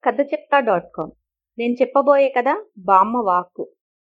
కథ చెప్తా dot com నేను చెప్పబోయే కథ బామ్మ వాక్కు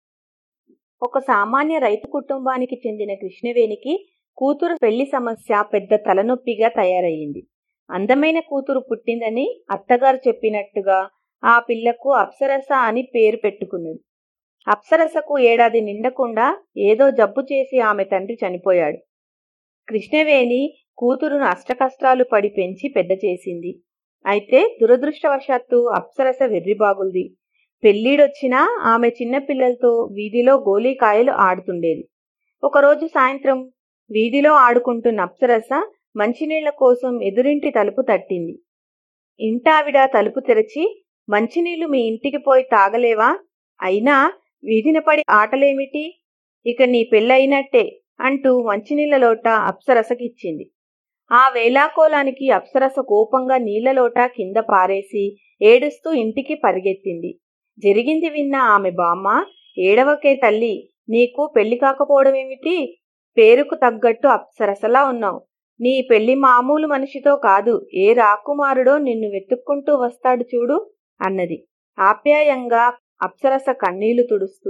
ఒక సామాన్య రైతు కుటుంబానికి చెందిన కృష్ణవేణికి కూతురు పెళ్లి సమస్య పెద్ద తలనొప్పిగా తయారయ్యింది అందమైన కూతురు పుట్టిందని అత్తగారు చెప్పినట్టుగా ఆ పిల్లకు అప్సరస అని పేరు పెట్టుకున్నది అప్సరసకు ఏడాది నిండకుండా ఏదో జబ్బు చేసి ఆమె తండ్రి చనిపోయాడు కృష్ణవేణి కూతురును అష్టకష్టాలు పడి పెంచి పెద్ద చేసింది అయితే దురదృష్టవశాత్తు అప్సరస వెర్రిబాగుల్ది పెళ్ళీడొచ్చినా ఆమె చిన్నపిల్లలతో వీధిలో గోలీకాయలు ఆడుతుండేది ఒకరోజు సాయంత్రం వీధిలో ఆడుకుంటున్న అప్సరస మంచినీళ్ల కోసం ఎదురింటి తలుపు తట్టింది ఇంటావిడ తలుపు తెరచి మంచినీళ్లు మీ ఇంటికి పోయి తాగలేవా అయినా వీధిన పడి ఆటలేమిటి ఇక నీ పెళ్ళయినట్టే అంటూ మంచినీళ్ల లోట అప్సరసకిచ్చింది ఆ వేలాకోలానికి అప్సరస కోపంగా నీళ్లలోట కింద పారేసి ఏడుస్తూ ఇంటికి పరిగెత్తింది జరిగింది విన్న ఆమె బామ్మ ఏడవకే తల్లి నీకు పెళ్లి కాకపోవడమేమిటి పేరుకు తగ్గట్టు అప్సరసలా ఉన్నావు నీ పెళ్లి మామూలు మనిషితో కాదు ఏ రాకుమారుడో నిన్ను వెతుక్కుంటూ వస్తాడు చూడు అన్నది ఆప్యాయంగా అప్సరస కన్నీళ్లు తుడుస్తూ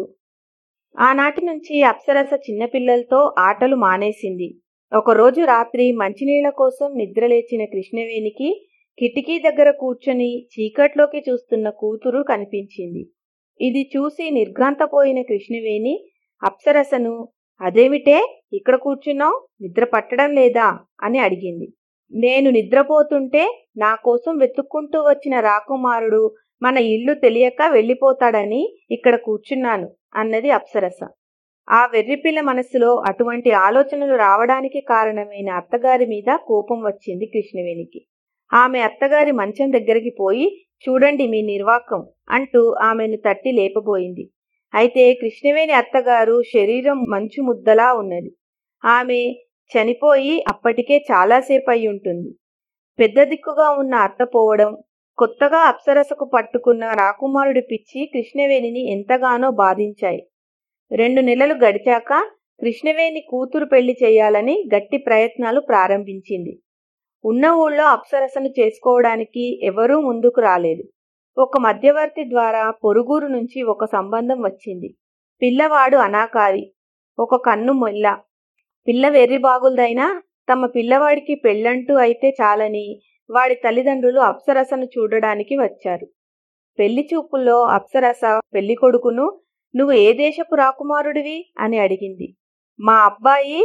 ఆనాటి నుంచి అప్సరస చిన్నపిల్లలతో ఆటలు మానేసింది ఒకరోజు రాత్రి మంచినీళ్ల కోసం నిద్రలేచిన కృష్ణవేణికి కిటికీ దగ్గర కూర్చొని చీకట్లోకి చూస్తున్న కూతురు కనిపించింది ఇది చూసి నిర్ఘాంతపోయిన కృష్ణవేణి అప్సరసను అదేమిటే ఇక్కడ కూర్చున్నావు నిద్ర పట్టడం లేదా అని అడిగింది నేను నిద్రపోతుంటే నా కోసం వెతుక్కుంటూ వచ్చిన రాకుమారుడు మన ఇల్లు తెలియక వెళ్ళిపోతాడని ఇక్కడ కూర్చున్నాను అన్నది అప్సరస ఆ వెర్రిపిల్ల మనసులో అటువంటి ఆలోచనలు రావడానికి కారణమైన అత్తగారి మీద కోపం వచ్చింది కృష్ణవేణికి ఆమె అత్తగారి మంచం దగ్గరికి పోయి చూడండి మీ నిర్వాకం అంటూ ఆమెను తట్టి లేపబోయింది అయితే కృష్ణవేణి అత్తగారు శరీరం మంచు ముద్దలా ఉన్నది ఆమె చనిపోయి అప్పటికే చాలాసేపు అయి ఉంటుంది పెద్ద దిక్కుగా ఉన్న అత్త పోవడం కొత్తగా అప్సరసకు పట్టుకున్న రాకుమారుడి పిచ్చి కృష్ణవేణిని ఎంతగానో బాధించాయి రెండు నెలలు గడిచాక కృష్ణవేణి కూతురు పెళ్లి చేయాలని గట్టి ప్రయత్నాలు ప్రారంభించింది ఉన్న ఊళ్ళో అప్సరసను చేసుకోవడానికి ఎవరూ ముందుకు రాలేదు ఒక మధ్యవర్తి ద్వారా పొరుగురు నుంచి ఒక సంబంధం వచ్చింది పిల్లవాడు అనాకారి ఒక కన్ను మొల్ల పిల్ల వెర్రి బాగులదైనా తమ పిల్లవాడికి పెళ్ళంటూ అయితే చాలని వాడి తల్లిదండ్రులు అప్సరసను చూడడానికి వచ్చారు పెళ్లి చూపుల్లో అప్సరస పెళ్లి కొడుకును నువ్వు ఏ దేశపు రాకుమారుడివి అని అడిగింది మా అబ్బాయి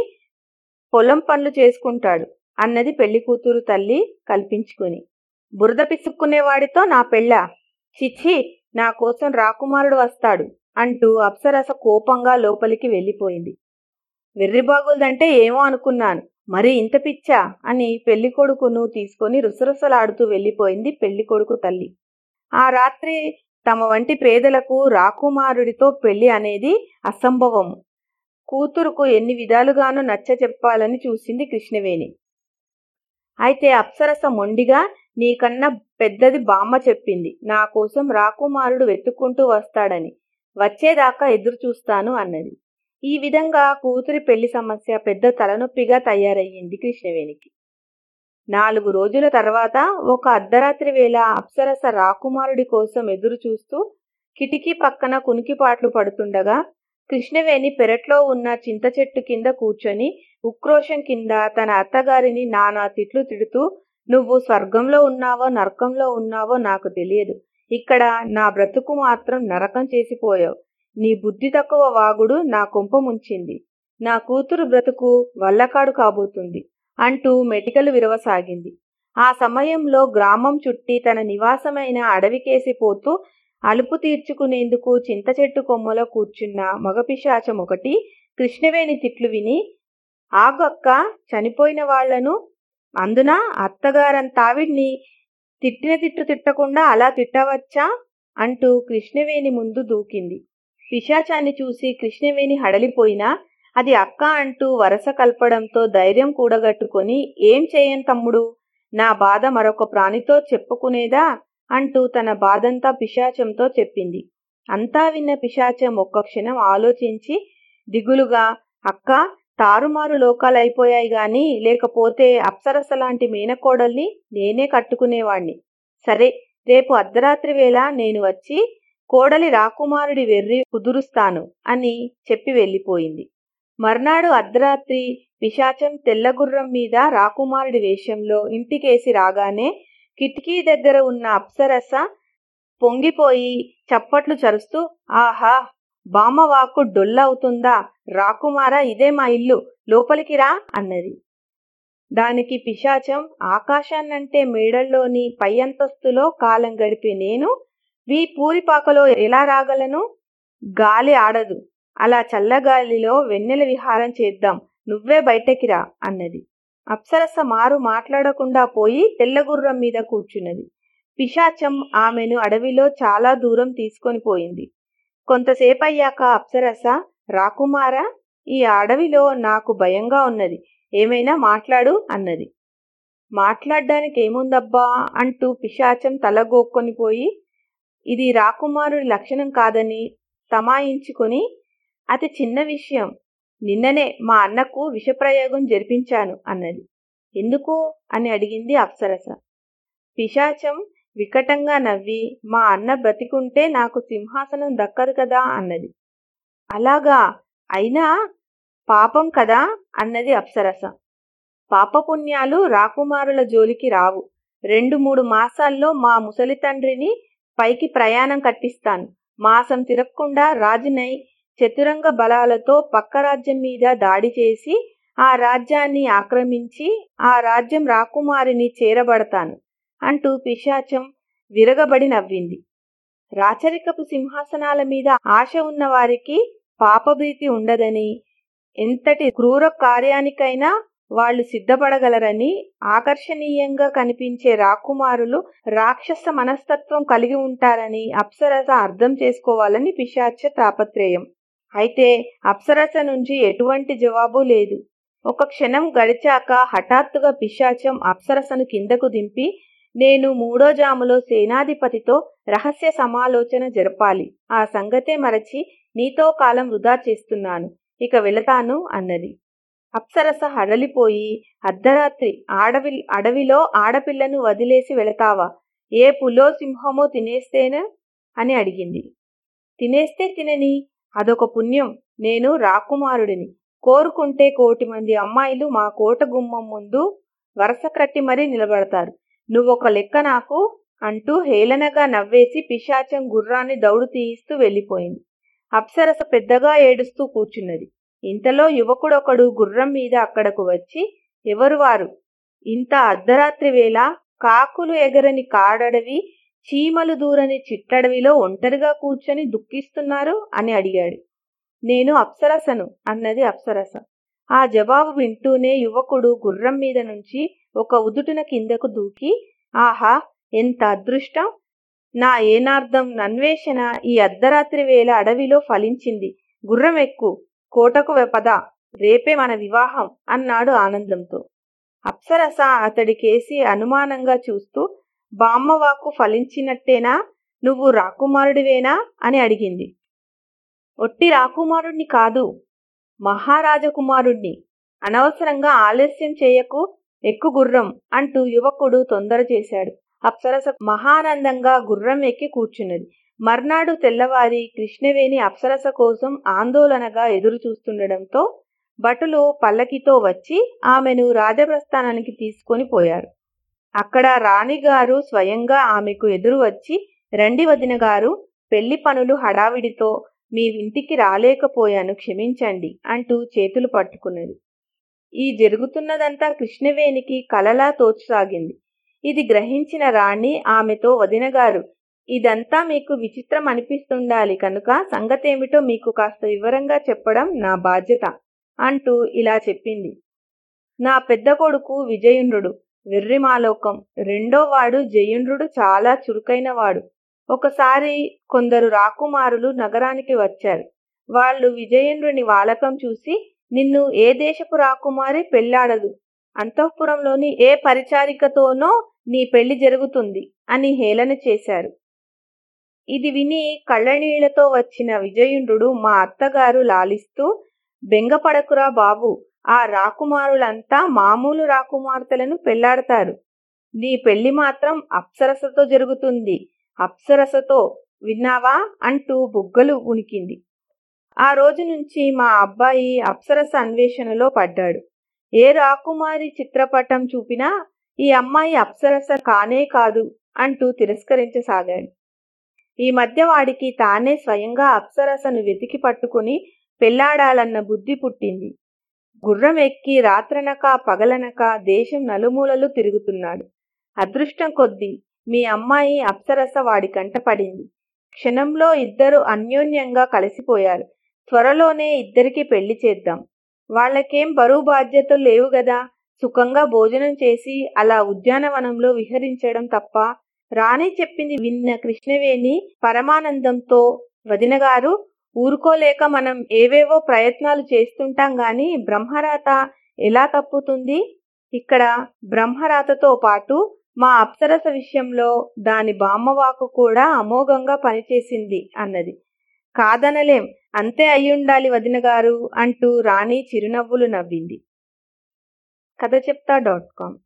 పొలం పనులు చేసుకుంటాడు అన్నది పెళ్లి కూతురు తల్లి కల్పించుకుని బురద పిసుక్కునేవాడితో నా పెళ్ళ చిచ్చి నా కోసం రాకుమారుడు వస్తాడు అంటూ అప్సరస కోపంగా లోపలికి వెళ్ళిపోయింది వెర్రిబాగులదంటే ఏమో అనుకున్నాను మరి ఇంత పిచ్చా అని పెళ్లి కొడుకును తీసుకొని రుసరుసలాడుతూ వెళ్ళిపోయింది పెళ్లి కొడుకు తల్లి ఆ రాత్రి తమ వంటి పేదలకు రాకుమారుడితో పెళ్లి అనేది అసంభవము కూతురుకు ఎన్ని విధాలుగానూ నచ్చ చెప్పాలని చూసింది కృష్ణవేణి అయితే అప్సరస మొండిగా నీకన్నా పెద్దది బామ్మ చెప్పింది నా కోసం రాకుమారుడు వెతుక్కుంటూ వస్తాడని వచ్చేదాకా ఎదురు చూస్తాను అన్నది ఈ విధంగా కూతురి పెళ్లి సమస్య పెద్ద తలనొప్పిగా తయారయ్యింది కృష్ణవేణికి నాలుగు రోజుల తర్వాత ఒక అర్ధరాత్రి వేళ అప్సరస రాకుమారుడి కోసం ఎదురు చూస్తూ కిటికీ పక్కన కునికిపాట్లు పడుతుండగా కృష్ణవేణి పెరట్లో ఉన్న చింత చెట్టు కింద కూర్చొని ఉక్రోషం కింద తన అత్తగారిని నానా తిట్లు తిడుతూ నువ్వు స్వర్గంలో ఉన్నావో నరకంలో ఉన్నావో నాకు తెలియదు ఇక్కడ నా బ్రతుకు మాత్రం నరకం చేసిపోయావు నీ బుద్ధి తక్కువ వాగుడు నా కొంప ముంచింది నా కూతురు బ్రతుకు వల్లకాడు కాబోతుంది అంటూ మెటికలు విరవసాగింది ఆ సమయంలో గ్రామం చుట్టి తన నివాసమైన అడవికేసి పోతూ అలుపు తీర్చుకునేందుకు చింత చెట్టు కొమ్మలో కూర్చున్న మగపిశాచం ఒకటి కృష్ణవేణి తిట్లు విని ఆగక్క చనిపోయిన వాళ్లను అందున అత్తగారంతావిడ్ని తిట్టిన తిట్టు తిట్టకుండా అలా తిట్టవచ్చా అంటూ కృష్ణవేణి ముందు దూకింది పిశాచాన్ని చూసి కృష్ణవేణి హడలిపోయినా అది అక్క అంటూ వరస కల్పడంతో ధైర్యం కూడగట్టుకొని ఏం చేయను తమ్ముడు నా బాధ మరొక ప్రాణితో చెప్పుకునేదా అంటూ తన బాధంతా పిశాచంతో చెప్పింది అంతా విన్న పిశాచం ఒక్క క్షణం ఆలోచించి దిగులుగా అక్క తారుమారు లోకాలైపోయాయి గాని లేకపోతే అప్సరస లాంటి మేనకోడల్ని నేనే కట్టుకునేవాణ్ణి సరే రేపు అర్ధరాత్రి వేళ నేను వచ్చి కోడలి రాకుమారుడి వెర్రి కుదురుస్తాను అని చెప్పి వెళ్ళిపోయింది మర్నాడు అర్ధరాత్రి పిశాచం తెల్లగుర్రం మీద రాకుమారుడి వేషంలో ఇంటికేసి రాగానే కిటికీ దగ్గర ఉన్న అప్సరస పొంగిపోయి చప్పట్లు చరుస్తూ ఆహా బామ్మవాకు డొల్లవుతుందా రాకుమారా ఇదే మా ఇల్లు లోపలికి రా అన్నది దానికి పిశాచం ఆకాశాన్నంటే మేడల్లోని పై అంతస్తులో కాలం గడిపే నేను వీ పూరిపాకలో ఎలా రాగలను గాలి ఆడదు అలా చల్లగాలిలో వెన్నెల విహారం చేద్దాం నువ్వే బయటకి రా అన్నది అప్సరస మారు మాట్లాడకుండా పోయి తెల్లగుర్రం మీద కూర్చున్నది పిశాచం ఆమెను అడవిలో చాలా దూరం తీసుకొని పోయింది కొంతసేపయ్యాక అప్సరస రాకుమారా ఈ అడవిలో నాకు భయంగా ఉన్నది ఏమైనా మాట్లాడు అన్నది మాట్లాడడానికి ఏముందబ్బా అంటూ పిశాచం తలగోక్కొని పోయి ఇది రాకుమారుడి లక్షణం కాదని తమాయించుకొని అతి చిన్న విషయం నిన్ననే మా అన్నకు విషప్రయోగం జరిపించాను అన్నది ఎందుకు అని అడిగింది అప్సరస పిశాచం వికటంగా నవ్వి మా అన్న బ్రతికుంటే నాకు సింహాసనం దక్కదు కదా అన్నది అలాగా అయినా పాపం కదా అన్నది అప్సరస పాపపుణ్యాలు రాకుమారుల జోలికి రావు రెండు మూడు మాసాల్లో మా ముసలి తండ్రిని పైకి ప్రయాణం కట్టిస్తాను మాసం తిరగకుండా రాజునై చతురంగ బలాలతో పక్క రాజ్యం మీద దాడి చేసి ఆ రాజ్యాన్ని ఆక్రమించి ఆ రాజ్యం రాకుమారిని చేరబడతాను అంటూ పిశాచం విరగబడి నవ్వింది రాచరికపు సింహాసనాల మీద ఆశ ఉన్న వారికి పాపభీతి ఉండదని ఎంతటి క్రూర కార్యానికైనా వాళ్ళు సిద్ధపడగలరని ఆకర్షణీయంగా కనిపించే రాకుమారులు రాక్షస మనస్తత్వం కలిగి ఉంటారని అప్సరస అర్థం చేసుకోవాలని పిశాచ తాపత్రయం అయితే అప్సరస నుంచి ఎటువంటి జవాబు లేదు ఒక క్షణం గడిచాక హఠాత్తుగా పిశాచం అప్సరసను కిందకు దింపి నేను మూడో జాములో సేనాధిపతితో రహస్య సమాలోచన జరపాలి ఆ సంగతే మరచి నీతో కాలం వృధా చేస్తున్నాను ఇక వెళతాను అన్నది అప్సరస హడలిపోయి అర్ధరాత్రి ఆడవి అడవిలో ఆడపిల్లను వదిలేసి వెళతావా ఏ పులో సింహమో తినేస్తేనా అని అడిగింది తినేస్తే తినని అదొక పుణ్యం నేను రాకుమారుడిని కోరుకుంటే కోటి మంది అమ్మాయిలు మా కోట గుమ్మం ముందు వరస కట్టి మరీ నిలబడతారు నువ్వొక లెక్క నాకు అంటూ హేళనగా నవ్వేసి పిశాచం గుర్రాన్ని దౌడు తీయిస్తూ వెళ్ళిపోయింది అప్సరస పెద్దగా ఏడుస్తూ కూర్చున్నది ఇంతలో యువకుడొకడు గుర్రం మీద అక్కడకు వచ్చి ఎవరు వారు ఇంత అర్ధరాత్రి వేళ కాకులు ఎగరని కాడడవి చీమలు దూరని చిట్టడవిలో ఒంటరిగా కూర్చొని దుఃఖిస్తున్నారు అని అడిగాడు నేను అప్సరసను అన్నది అప్సరస ఆ జవాబు వింటూనే యువకుడు గుర్రం మీద నుంచి ఒక ఉదుటున కిందకు దూకి ఆహా ఎంత అదృష్టం నా ఏనార్థం నన్వేషణ ఈ అర్ధరాత్రి వేళ అడవిలో ఫలించింది గుర్రం ఎక్కు కోటకు పద రేపే మన వివాహం అన్నాడు ఆనందంతో అప్సరస అతడికేసి అనుమానంగా చూస్తూ బామ్మవాకు ఫలించినట్టేనా నువ్వు రాకుమారుడివేనా అని అడిగింది ఒట్టి రాకుమారుణ్ణి కాదు మహారాజకుమారుణ్ణి అనవసరంగా ఆలస్యం చేయకు ఎక్కు గుర్రం అంటూ యువకుడు తొందర చేశాడు అప్సరస మహానందంగా గుర్రం ఎక్కి కూర్చున్నది మర్నాడు తెల్లవారి కృష్ణవేణి అప్సరస కోసం ఆందోళనగా ఎదురు చూస్తుండడంతో భటులు పల్లకితో వచ్చి ఆమెను రాజప్రస్థానానికి తీసుకొని పోయారు అక్కడ రాణిగారు స్వయంగా ఆమెకు ఎదురు వచ్చి రండి వదిన గారు పెళ్లి పనులు హడావిడితో మీ ఇంటికి రాలేకపోయాను క్షమించండి అంటూ చేతులు పట్టుకున్నది ఈ జరుగుతున్నదంతా కృష్ణవేణికి కలలా తోచసాగింది ఇది గ్రహించిన రాణి ఆమెతో వదినగారు ఇదంతా మీకు విచిత్రం అనిపిస్తుండాలి కనుక సంగతేమిటో మీకు కాస్త వివరంగా చెప్పడం నా బాధ్యత అంటూ ఇలా చెప్పింది నా పెద్ద కొడుకు విజయుండ్రుడు వెర్రిమాలోకం రెండో వాడు జయుండ్రుడు చాలా చురుకైన వాడు ఒకసారి కొందరు రాకుమారులు నగరానికి వచ్చారు వాళ్ళు విజయేంద్రుని వాలకం చూసి నిన్ను ఏ దేశపు రాకుమారి పెళ్లాడదు అంతఃపురంలోని ఏ పరిచారికతోనో నీ పెళ్లి జరుగుతుంది అని హేళన చేశారు ఇది విని కళ్ళనీళ్లతో వచ్చిన విజయుండ్రుడు మా అత్తగారు లాలిస్తూ బెంగపడకురా బాబు ఆ రాకుమారులంతా మామూలు రాకుమార్తెలను పెళ్లాడతారు నీ పెళ్లి మాత్రం అప్సరసతో జరుగుతుంది అప్సరసతో విన్నావా అంటూ బుగ్గలు ఉనికింది ఆ రోజు నుంచి మా అబ్బాయి అప్సరస అన్వేషణలో పడ్డాడు ఏ రాకుమారి చిత్రపటం చూపినా ఈ అమ్మాయి అప్సరస కానే కాదు అంటూ తిరస్కరించసాగాడు ఈ మధ్య వాడికి తానే స్వయంగా అప్సరసను వెతికి పట్టుకుని పెళ్లాడాలన్న బుద్ధి పుట్టింది గుర్రం ఎక్కి రాత్రనక పగలనక దేశం నలుమూలలు తిరుగుతున్నాడు అదృష్టం కొద్దీ మీ అమ్మాయి అప్సరస వాడి కంట పడింది క్షణంలో ఇద్దరు అన్యోన్యంగా కలిసిపోయారు త్వరలోనే ఇద్దరికి పెళ్లి చేద్దాం వాళ్ళకేం బరువు బాధ్యతలు లేవు గదా సుఖంగా భోజనం చేసి అలా ఉద్యానవనంలో విహరించడం తప్ప రాణి చెప్పింది విన్న కృష్ణవేణి పరమానందంతో వదినగారు ఊరుకోలేక మనం ఏవేవో ప్రయత్నాలు చేస్తుంటాం గాని బ్రహ్మరాత ఎలా తప్పుతుంది ఇక్కడ బ్రహ్మరాతతో పాటు మా అప్సరస విషయంలో దాని బామ్మవాకు కూడా అమోఘంగా పనిచేసింది అన్నది కాదనలేం అంతే అయ్యుండాలి వదిన గారు అంటూ రాణి చిరునవ్వులు నవ్వింది కథ చెప్తా డాట్ కామ్